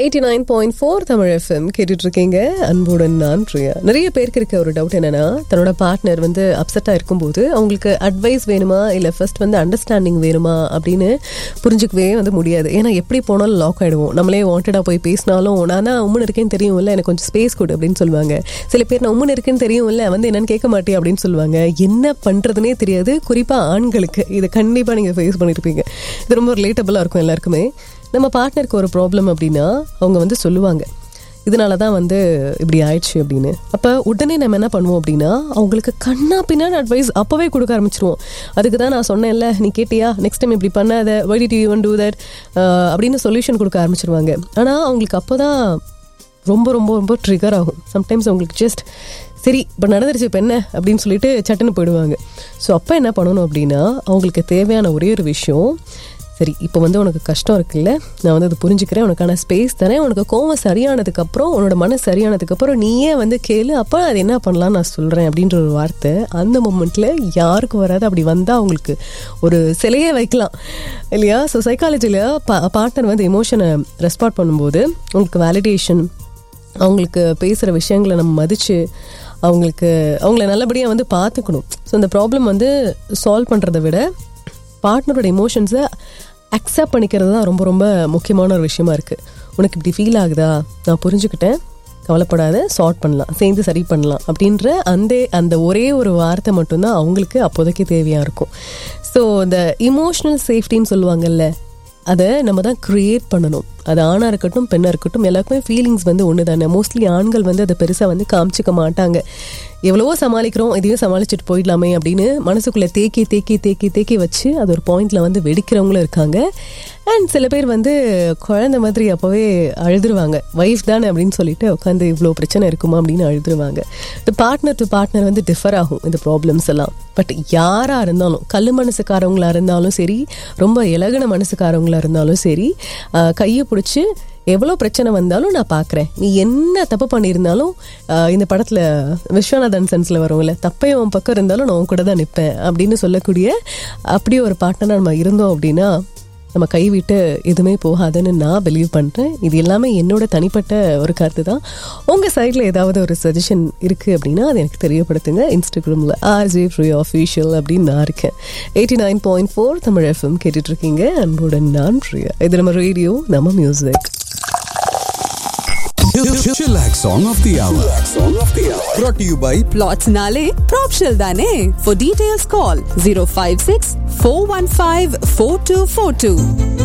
Eighty nine point four Tamil FM கேட்டுட்டு இருக்கீங்க அன்புடன் நான் பிரியா நிறைய பேருக்கு இருக்க ஒரு டவுட் என்னன்னா தன்னோட பார்ட்னர் வந்து அப்செட்டாக இருக்கும்போது அவங்களுக்கு அட்வைஸ் வேணுமா இல்லை ஃபர்ஸ்ட் வந்து அண்டர்ஸ்டாண்டிங் வேணுமா அப்படின்னு புரிஞ்சுக்கவே வந்து முடியாது ஏன்னா எப்படி போனாலும் லாக் ஆகிடுவோம் நம்மளே வாண்டடாக போய் பேசினாலும் நான் தான் உம்முன்னு இருக்கேன்னு தெரியும் இல்லை எனக்கு கொஞ்சம் ஸ்பேஸ் கொடு அப்படின்னு சொல்லுவாங்க சில பேர் நான் உம்முன்னு இருக்கேன்னு தெரியும் இல்லை வந்து என்னன்னு கேட்க மாட்டேன் அப்படின்னு சொல்லுவாங்க என்ன பண்ணுறதுனே தெரியாது குறிப்பாக ஆண்களுக்கு இதை கண்டிப்பாக நீங்கள் ஃபேஸ் பண்ணியிருப்பீங்க இது ரொம்ப ரிலேட்டபுளாக இருக்கும் எல்லாருக்குமே நம்ம பார்ட்னருக்கு ஒரு ப்ராப்ளம் அப்படின்னா அவங்க வந்து சொல்லுவாங்க இதனால தான் வந்து இப்படி ஆயிடுச்சு அப்படின்னு அப்போ உடனே நம்ம என்ன பண்ணுவோம் அப்படின்னா அவங்களுக்கு கண்ணா பின்னாடி அட்வைஸ் அப்போவே கொடுக்க ஆரம்பிச்சிருவோம் அதுக்கு தான் நான் சொன்னேன்ல நீ கேட்டியா நெக்ஸ்ட் டைம் இப்படி பண்ணாத வடி டி ஒன் டூ தட் அப்படின்னு சொல்யூஷன் கொடுக்க ஆரம்பிச்சிருவாங்க ஆனால் அவங்களுக்கு அப்போ தான் ரொம்ப ரொம்ப ரொம்ப ட்ரிகர் ஆகும் சம்டைம்ஸ் அவங்களுக்கு ஜஸ்ட் சரி இப்போ நடந்துருச்சு இப்போ என்ன அப்படின்னு சொல்லிட்டு சட்டுன்னு போயிடுவாங்க ஸோ அப்போ என்ன பண்ணணும் அப்படின்னா அவங்களுக்கு தேவையான ஒரே ஒரு விஷயம் சரி இப்போ வந்து உனக்கு கஷ்டம் இருக்குல்ல நான் வந்து அதை புரிஞ்சுக்கிறேன் உனக்கான ஸ்பேஸ் தரேன் உனக்கு கோவம் சரியானதுக்கப்புறம் உன்னோட மனசு சரியானதுக்கப்புறம் நீயே வந்து கேளு அப்போ அது என்ன பண்ணலாம் நான் சொல்கிறேன் அப்படின்ற ஒரு வார்த்தை அந்த மூமெண்ட்டில் யாருக்கு வராது அப்படி வந்தால் அவங்களுக்கு ஒரு சிலையே வைக்கலாம் இல்லையா ஸோ சைக்காலஜியில் பா பார்ட்னர் வந்து எமோஷனை ரெஸ்பாண்ட் பண்ணும்போது உங்களுக்கு வேலிடேஷன் அவங்களுக்கு பேசுகிற விஷயங்களை நம்ம மதித்து அவங்களுக்கு அவங்கள நல்லபடியாக வந்து பார்த்துக்கணும் ஸோ இந்த ப்ராப்ளம் வந்து சால்வ் பண்ணுறதை விட பார்ட்னரோட எமோஷன்ஸை அக்செப்ட் பண்ணிக்கிறது தான் ரொம்ப ரொம்ப முக்கியமான ஒரு விஷயமா இருக்குது உனக்கு இப்படி ஃபீல் ஆகுதா நான் புரிஞ்சுக்கிட்டேன் கவலைப்படாத சார்ட் பண்ணலாம் சேர்ந்து சரி பண்ணலாம் அப்படின்ற அந்த அந்த ஒரே ஒரு வார்த்தை மட்டும்தான் அவங்களுக்கு அப்போதைக்கு தேவையாக இருக்கும் ஸோ இந்த இமோஷ்னல் சேஃப்டின்னு சொல்லுவாங்கல்ல அதை நம்ம தான் க்ரியேட் பண்ணணும் அது ஆணாக இருக்கட்டும் பெண்ணாக இருக்கட்டும் எல்லாருக்குமே ஃபீலிங்ஸ் வந்து ஒன்று தானே மோஸ்ட்லி ஆண்கள் வந்து அதை பெருசாக வந்து காமிச்சிக்க மாட்டாங்க எவ்வளவோ சமாளிக்கிறோம் இதையும் சமாளிச்சுட்டு போயிடலாமே அப்படின்னு மனசுக்குள்ளே தேக்கி தேக்கி தேக்கி தேக்கி வச்சு அது ஒரு பாயிண்டில் வந்து வெடிக்கிறவங்களும் இருக்காங்க அண்ட் சில பேர் வந்து குழந்தை மாதிரி அப்போவே அழுதுருவாங்க ஒய்ஃப் தானே அப்படின்னு சொல்லிட்டு உட்காந்து இவ்வளோ பிரச்சனை இருக்குமா அப்படின்னு அழுதுருவாங்க இந்த பார்ட்னர் டு பார்ட்னர் வந்து டிஃபர் ஆகும் இந்த ப்ராப்ளம்ஸ் எல்லாம் பட் யாராக இருந்தாலும் கல் மனசுக்காரவங்களா இருந்தாலும் சரி ரொம்ப இலகுன மனசுக்காரவங்களா இருந்தாலும் சரி கையை பிடிச்சி எவ்வளோ பிரச்சனை வந்தாலும் நான் பார்க்குறேன் நீ என்ன தப்பு பண்ணியிருந்தாலும் இந்த படத்தில் விஸ்வநாதன் சென்ஸில் வரும்ல தப்பே உன் பக்கம் இருந்தாலும் நான் உன் கூட தான் நிற்பேன் அப்படின்னு சொல்லக்கூடிய அப்படி ஒரு பார்ட்னராக நம்ம இருந்தோம் அப்படின்னா நம்ம கைவிட்டு எதுவுமே போகாதுன்னு நான் பிலீவ் பண்ணுறேன் இது எல்லாமே என்னோட தனிப்பட்ட ஒரு கருத்து தான் உங்கள் சைடில் ஏதாவது ஒரு சஜஷன் இருக்குது அப்படின்னா அதை எனக்கு தெரியப்படுத்துங்க இன்ஸ்டாகிராமில் ஆர்ஜே ஃப்ரீ ஆஃபீஷியல் அப்படின்னு நான் இருக்கேன் eighty nine point four Tamil FM கேட்டுட்ருக்கீங்க அன்புடன் நான் ஃப்ரீயா இது நம்ம ரேடியோ நம்ம music Chillax Song of the Hour. Song of the Hour. Brought to you by Plots Nale, Propshell Dane. For details, call 056 415 4242.